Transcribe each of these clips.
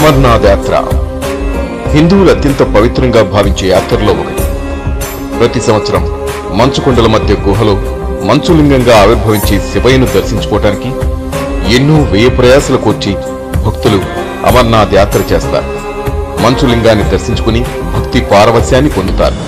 అమర్నాథ్ యాత్ర హిందువులు అత్యంత పవిత్రంగా భావించే యాత్రలో ఒకటి ప్రతి సంవత్సరం మంచు కొండల మధ్య గుహలో మంచులింగంగా ఆవిర్భవించే శివయ్యను దర్శించుకోవటానికి ఎన్నో వ్యయ ప్రయాసలు కూర్చి భక్తులు అమర్నాథ్ యాత్ర చేస్తారు మంచులింగాన్ని దర్శించుకుని భక్తి పారవస్యాన్ని పొందుతారు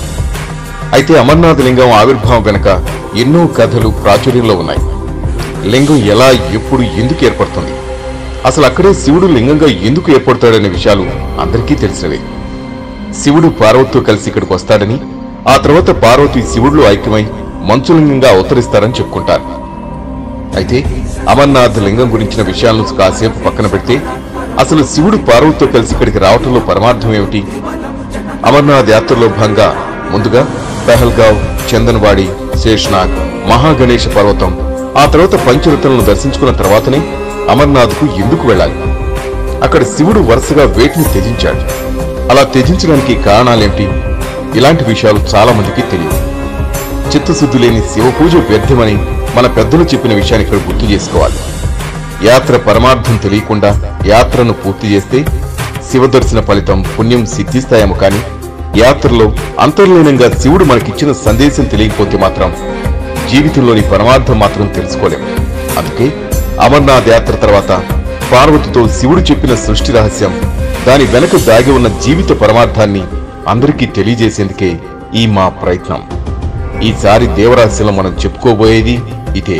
అయితే అమర్నాథ్ లింగం ఆవిర్భావం వెనుక ఎన్నో కథలు ప్రాచుర్యంలో ఉన్నాయి లింగం ఎలా ఎప్పుడు ఎందుకు ఏర్పడుతుంది అసలు అక్కడే శివుడు లింగంగా ఎందుకు ఏర్పడతాడనే విషయాలు అందరికీ తెలిసినవే శివుడు పార్వతితో కలిసి ఇక్కడికి వస్తాడని ఆ తర్వాత పార్వతి శివుడిలో ఐక్యమై మంచులింగంగా అవతరిస్తారని చెప్పుకుంటారు అయితే అమర్నాథ్ లింగం గురించిన విషయాలను కాసేపు పక్కన పెడితే అసలు శివుడు పార్వతితో కలిసి ఇక్కడికి రావటంలో పరమార్థం ఏమిటి అమర్నాథ్ యాత్రలో భాగంగా ముందుగా పెహల్గావ్ చందన్వాడి శేష్నాగ్ మహాగణేశ పర్వతం ఆ తర్వాత పంచరత్నాలను దర్శించుకున్న తర్వాతనే అమర్నాథ్కు ఎందుకు వెళ్ళాలి అక్కడ శివుడు వరుసగా వేటిని త్యజించాడు అలా త్యజించడానికి కారణాలేంటి ఇలాంటి విషయాలు చాలా మందికి తెలియదు చిత్తశుద్ధి లేని శివ పూజ వ్యర్థమని మన పెద్దలు చెప్పిన విషయాన్ని ఇక్కడ గుర్తు చేసుకోవాలి యాత్ర పరమార్థం తెలియకుండా యాత్రను పూర్తి చేస్తే శివ దర్శన ఫలితం పుణ్యం సిద్ధిస్తాయేమో కాని యాత్రలో అంతర్లీనంగా శివుడు మనకిచ్చిన సందేశం తెలియకపోతే మాత్రం జీవితంలోని పరమార్థం మాత్రం తెలుసుకోలేం అందుకే అమర్నాథ్ యాత్ర తర్వాత పార్వతితో శివుడు చెప్పిన సృష్టి రహస్యం దాని వెనక దాగి ఉన్న జీవిత పరమార్థాన్ని అందరికీ తెలియజేసేందుకే ఈ మా ప్రయత్నం ఈసారి దేవరాశిలో మనం చెప్పుకోబోయేది ఇదే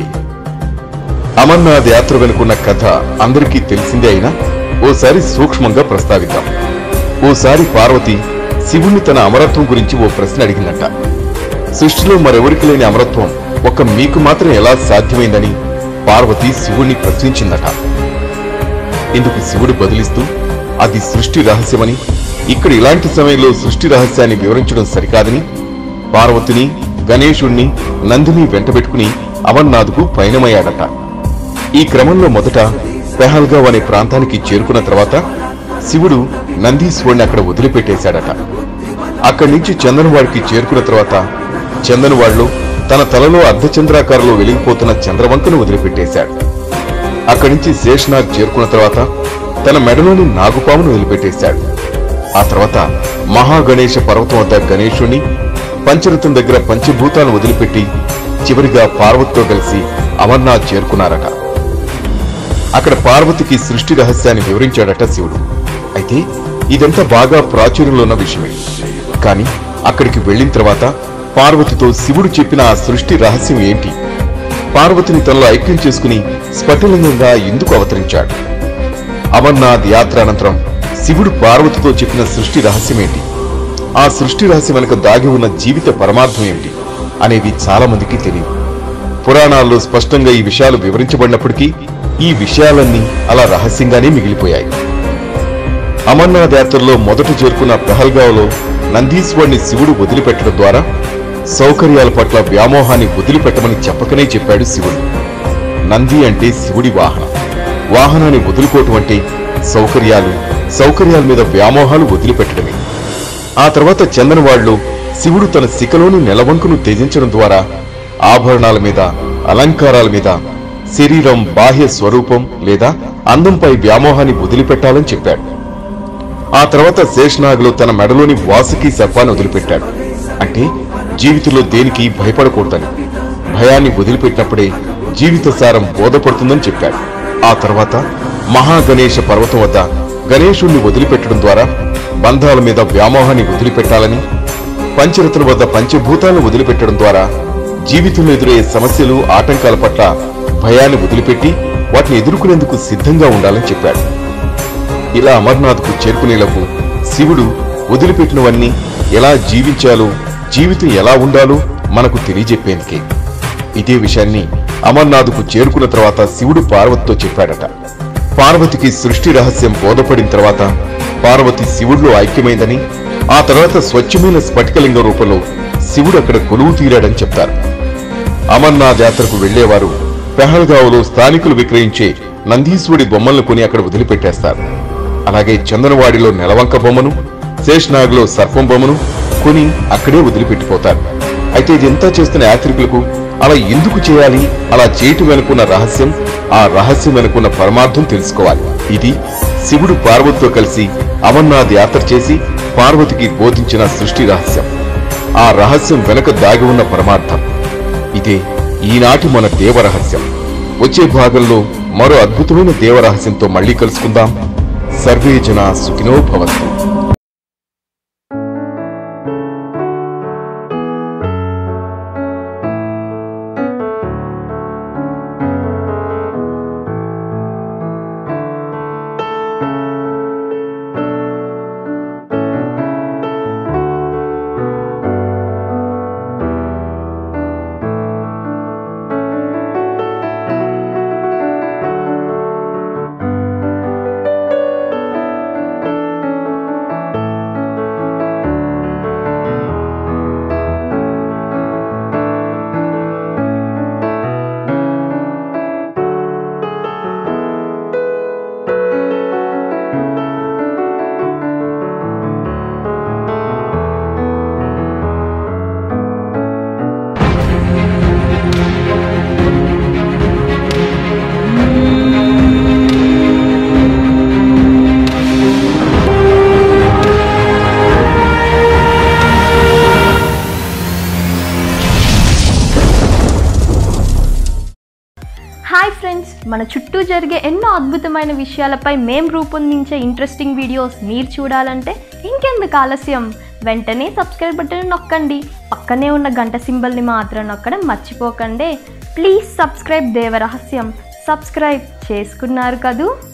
అమర్నాథ్ యాత్ర వెనుకున్న కథ అందరికీ తెలిసిందే అయినా ఓసారి సూక్ష్మంగా ప్రస్తావిద్దాం ఓసారి పార్వతి శివుణ్ణి తన అమరత్వం గురించి ఓ ప్రశ్న అడిగిందట సృష్టిలో మరెవరికి లేని అమరత్వం ఒక్క మీకు మాత్రం ఎలా సాధ్యమైందని పార్వతి శివుణ్ణి ప్రశ్నించిందట ఇందుకు శివుడు బదులిస్తూ అది సృష్టి రహస్యమని ఇక్కడ ఇలాంటి సమయంలో సృష్టి రహస్యాన్ని వివరించడం సరికాదని పార్వతిని గణేశుణ్ణి నందిని వెంటబెట్టుకుని అమర్నాథ్కు పయనమయ్యాడట ఈ క్రమంలో మొదట పెహల్గావ్ అనే ప్రాంతానికి చేరుకున్న తర్వాత శివుడు నందీశ్వరుని అక్కడ వదిలిపెట్టేశాడట అక్కడి నుంచి చందనవాడికి చేరుకున్న తర్వాత చందనవాడలో తన తలలో అర్ధచంద్రాకారంలో వెలిగిపోతున్న చంద్రవంకను వదిలిపెట్టేశాడు అక్కడి నుంచి శేషనాగ్ చేరుకున్న తర్వాత తన మెడలోని నాగుపామును వదిలిపెట్టేశాడు ఆ తర్వాత మహాగణేశ పర్వతం వద్ద గణేశుణ్ణి పంచరథం దగ్గర పంచభూతాలను వదిలిపెట్టి చివరిగా పార్వతితో కలిసి అమర్నాథ్ చేరుకున్నారట అక్కడ పార్వతికి సృష్టి రహస్యాన్ని వివరించాడట శివుడు అయితే ఇదంతా బాగా ప్రాచుర్యంలో ఉన్న విషయమే కానీ అక్కడికి వెళ్ళిన తర్వాత పార్వతితో శివుడు చెప్పిన ఆ సృష్టి రహస్యం ఏంటి పార్వతిని తనలో ఐక్యం చేసుకుని స్ఫటిలింగంగా ఎందుకు అవతరించాడు అమర్నాథ్ యాత్ర అనంతరం శివుడు పార్వతితో చెప్పిన సృష్టి రహస్యం ఏంటి ఆ సృష్టి రహస్యం వెనుక దాగి ఉన్న జీవిత పరమార్థం ఏమిటి అనేవి చాలా మందికి తెలియదు పురాణాల్లో స్పష్టంగా ఈ విషయాలు వివరించబడినప్పటికీ ఈ విషయాలన్నీ అలా రహస్యంగానే మిగిలిపోయాయి అమర్నాథ్ యాత్రలో మొదట చేరుకున్న పెహల్గావ్లో నందీశ్వరుని శివుడు వదిలిపెట్టడం ద్వారా సౌకర్యాల పట్ల వ్యామోహాన్ని వదిలిపెట్టమని చెప్పకనే చెప్పాడు శివుడు నంది అంటే శివుడి వాహనం వాహనాన్ని వదులుకోవటం అంటే సౌకర్యాలు సౌకర్యాల మీద వ్యామోహాలు వదిలిపెట్టడమే ఆ తర్వాత చందనవాడలో శివుడు తన శిఖలోని నెలవంకును త్యజించడం ద్వారా ఆభరణాల మీద అలంకారాల మీద శరీరం బాహ్య స్వరూపం లేదా అందంపై వ్యామోహాన్ని వదిలిపెట్టాలని చెప్పాడు ఆ తర్వాత శేషనాగులో తన మెడలోని వాసుకి సర్పాన్ని వదిలిపెట్టాడు అంటే జీవితంలో దేనికి భయపడకూడదని భయాన్ని వదిలిపెట్టినప్పుడే జీవిత సారం బోధపడుతుందని చెప్పాడు ఆ తర్వాత మహాగణేశ పర్వతం వద్ద గణేశుణ్ణి వదిలిపెట్టడం ద్వారా బంధాల మీద వ్యామోహాన్ని వదిలిపెట్టాలని పంచరత్న వద్ద పంచభూతాలను వదిలిపెట్టడం ద్వారా జీవితంలో ఎదురయ్యే సమస్యలు ఆటంకాల పట్ల భయాన్ని వదిలిపెట్టి వాటిని ఎదుర్కొనేందుకు సిద్ధంగా ఉండాలని చెప్పాడు ఇలా అమర్నాథ్కు చేరుకునేలకు శివుడు వదిలిపెట్టినవన్నీ ఎలా జీవించాలో జీవితం ఎలా ఉండాలో మనకు తెలియజెప్పేందుకే ఇదే విషయాన్ని అమర్నాథ్కు చేరుకున్న తర్వాత శివుడు పార్వతితో చెప్పాడట పార్వతికి సృష్టి రహస్యం బోధపడిన తర్వాత పార్వతి శివుడిలో ఐక్యమైందని ఆ తర్వాత స్వచ్ఛమైన స్ఫటికలింగ రూపంలో శివుడు అక్కడ కొలువు తీరాడని చెప్తారు అమర్నాథ్ యాత్రకు వెళ్లేవారు పెహల్గావులో స్థానికులు విక్రయించే నందీశ్వరుడి బొమ్మలను కొని అక్కడ వదిలిపెట్టేస్తారు అలాగే చందనవాడిలో నెలవంక బొమ్మను శేషనాగ్లో సర్పం బొమ్మను కొని అక్కడే వదిలిపెట్టిపోతారు అయితే ఇదంతా చేస్తున్న యాత్రికులకు అలా ఎందుకు చేయాలి అలా చేయటం వెనుకున్న రహస్యం ఆ రహస్యం వెనుకున్న పరమార్థం తెలుసుకోవాలి ఇది శివుడు పార్వతితో కలిసి అమర్నాథ్ యాత్ర చేసి పార్వతికి బోధించిన సృష్టి రహస్యం ఆ రహస్యం వెనుక దాగి ఉన్న పరమార్థం ఇదే ఈనాటి మన దేవ రహస్యం వచ్చే భాగంలో మరో అద్భుతమైన దేవ రహస్యంతో మళ్ళీ కలుసుకుందాం సర్వే జన సుఖినో భవంతు హాయ్ ఫ్రెండ్స్ మన చుట్టూ జరిగే ఎన్నో అద్భుతమైన విషయాలపై మేం రూపొందించే ఇంట్రెస్టింగ్ వీడియోస్ మీరు చూడాలంటే ఇంకెందుకు ఆలస్యం వెంటనే సబ్స్క్రైబ్ బటన్ నొక్కండి పక్కనే ఉన్న గంట సింబల్ని మాత్రం నొక్కడం మర్చిపోకండి ప్లీజ్ సబ్స్క్రైబ్ దేవరహస్యం సబ్స్క్రైబ్ చేసుకున్నారు కదూ